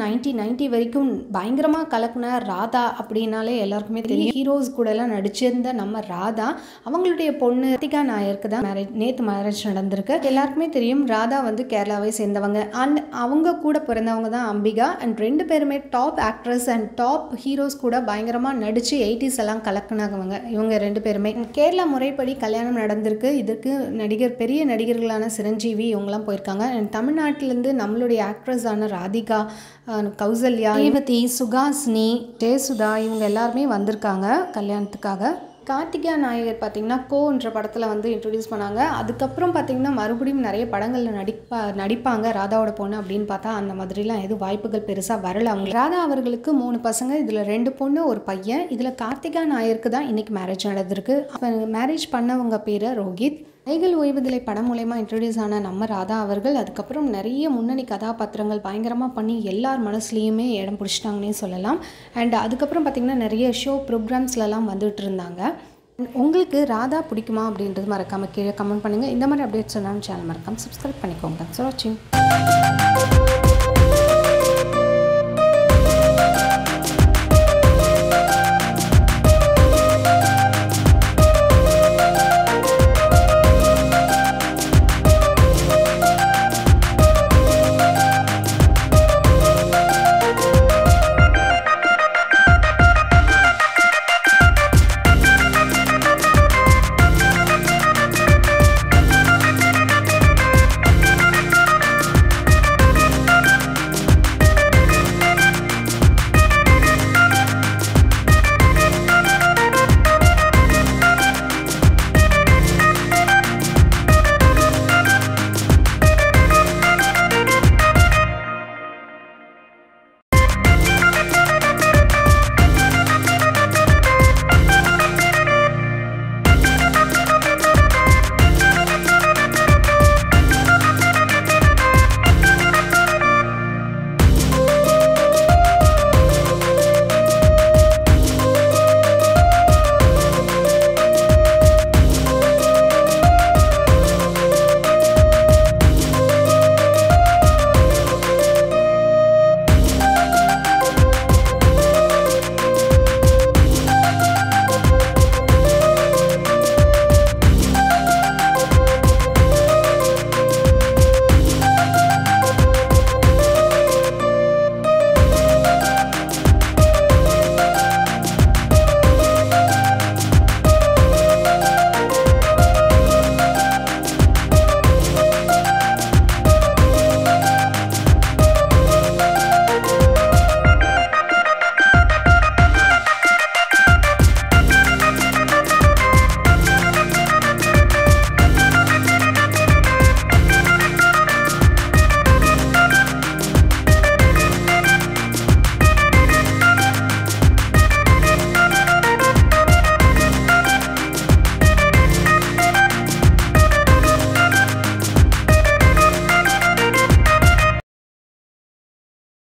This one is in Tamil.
நைன்டீன் நைன்ட்டி வரைக்கும் பயங்கரமாக கலக்குன ராதா அப்படின்னாலே எல்லாருக்குமே தெரியும் ஹீரோஸ் கூடலாம் நடிச்சிருந்த நம்ம ராதா அவங்களுடைய பொண்ணு ரித்திகா நாயருக்கு தான் மேரேஜ் நேற்று மேரேஜ் நடந்திருக்கு எல்லாருக்குமே தெரியும் ராதா வந்து கேரளாவை சேர்ந்தவங்க அண்ட் அவங்க கூட பிறந்தவங்க தான் அம்பிகா அண்ட் ரெண்டு பேருமே top actress and top heroes கூட பயங்கரமாக நடித்து எயிட்டிஸ் எல்லாம் கலக்குனாங்க இவங்க ரெண்டு பேருமே கேரளா முறைப்படி கல்யாணம் நடந்திருக்கு இதுக்கு நடிகர் பெரிய நடிகர்களான சிரஞ்சீவி இவங்கெல்லாம் போயிருக்காங்க அண்ட் தமிழ்நாட்டிலேருந்து நம்மளுடைய ஆக்ட்ரஸான ராதிகா அஹ், கௌசல்யா ரேவதி சுகாசினி ஜெயசுதா இவங்க எல்லாருமே வந்திருக்காங்க கல்யாணத்துக்காக கார்த்திகா நாயகர் பார்த்தீங்கன்னா கோன்ற படத்தில் வந்து இன்ட்ரடியூஸ் பண்ணாங்க அதுக்கப்புறம் பார்த்தீங்கன்னா மறுபடியும் நிறைய படங்களில் நடிப்பா நடிப்பாங்க ராதாவோட பொண்ணு அப்படின்னு பார்த்தா அந்த மாதிரிலாம் எதுவும் வாய்ப்புகள் பெருசாக வரல அவங்க ராதா அவர்களுக்கு மூணு பசங்க இதில் ரெண்டு பொண்ணு ஒரு பையன் இதில் கார்த்திகா நாயருக்கு தான் இன்னைக்கு மேரேஜ் நடந்திருக்கு அப்போ மேரேஜ் பண்ணவங்க பேர் ரோஹித் கைகள் ஓய்வுதலை படம் மூலயமா இன்ட்ரடியூஸ் ஆன நம்ம ராதா அவர்கள் அதுக்கப்புறம் நிறைய முன்னணி கதாபாத்திரங்கள் பயங்கரமாக பண்ணி எல்லார் மனசுலேயுமே இடம் பிடிச்சிட்டாங்கன்னே சொல்லலாம் அண்ட் அதுக்கப்புறம் பார்த்திங்கன்னா நிறைய ஷோ ப்ரோக்ராம்ஸ்லலாம் வந்துட்டு இருந்தாங்க உங்களுக்கு ராதா பிடிக்குமா அப்படின்றது மறக்காமல் கீழே கமெண்ட் பண்ணுங்கள் இந்த மாதிரி அப்டேட்ஸ் சொன்னாலும் சேனல் மறக்காமல் சப்ஸ்கிரைப் பண்ணிக்கோங்க ஸோ வாட்சிங்